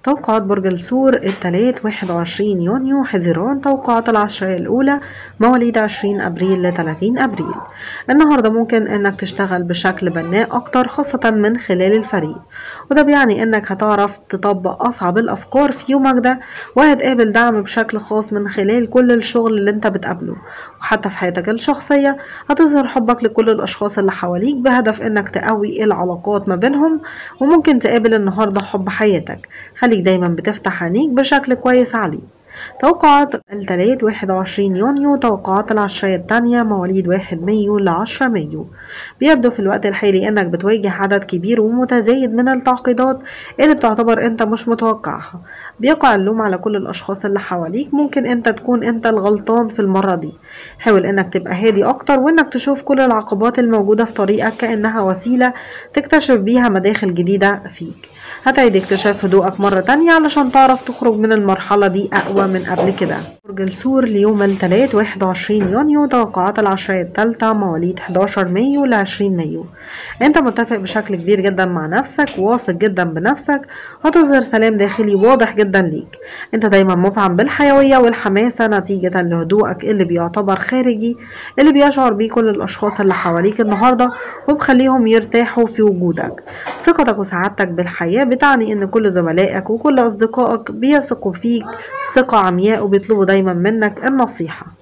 توقعات برج الثور الثلاث 21 يونيو حزيران توقعات العشرية الأولى مواليد 20 أبريل ل 30 أبريل النهاردة ممكن إنك تشتغل بشكل بناء أكتر خاصة من خلال الفريق وده بيعني إنك هتعرف تطبق أصعب الأفكار في يومك ده وهتقابل دعم بشكل خاص من خلال كل الشغل اللي انت بتقابله وحتى في حياتك الشخصية هتظهر حبك لكل الأشخاص اللي حواليك بهدف إنك تقوي العلاقات ما بينهم وممكن تقابل النهاردة حب حياتك خليك دايما بتفتح عينيك بشكل كويس عليه توقعات التلات واحد وعشرين يونيو توقعات العشرية التانية مواليد واحد مايو لعشرة مايو بيبدو في الوقت الحالي انك بتواجه عدد كبير ومتزايد من التعقيدات اللي بتعتبر انت مش متوقعها بيقع اللوم على كل الاشخاص اللي حواليك ممكن انت تكون انت الغلطان في المرة دي حاول انك تبقى هادي اكتر وانك تشوف كل العقبات الموجودة في طريقك كأنها وسيلة تكتشف بيها مداخل جديدة فيك هتعيد اكتشاف هدوءك مرة تانية علشان تعرف تخرج من المرحلة دي أقوى من قبل كده برج الثور ليوم الثلاث 21 يونيو توقعات العشرية الثالثة مواليد 11 مايو ل 20 مايو انت متفق بشكل كبير جدا مع نفسك واثق جدا بنفسك هتظهر سلام داخلي واضح جدا ليك انت دايما مفعم بالحيوية والحماسة نتيجة لهدوءك اللي بيعتبر خارجي اللي بيشعر بيه كل الاشخاص اللي حواليك النهاردة وبخليهم يرتاحوا في وجودك ثقتك وسعادتك بالحياة بتعني ان كل زملائك وكل اصدقائك بيثقوا فيك ثقة عمياء وبيطلبوا دايما منك النصيحة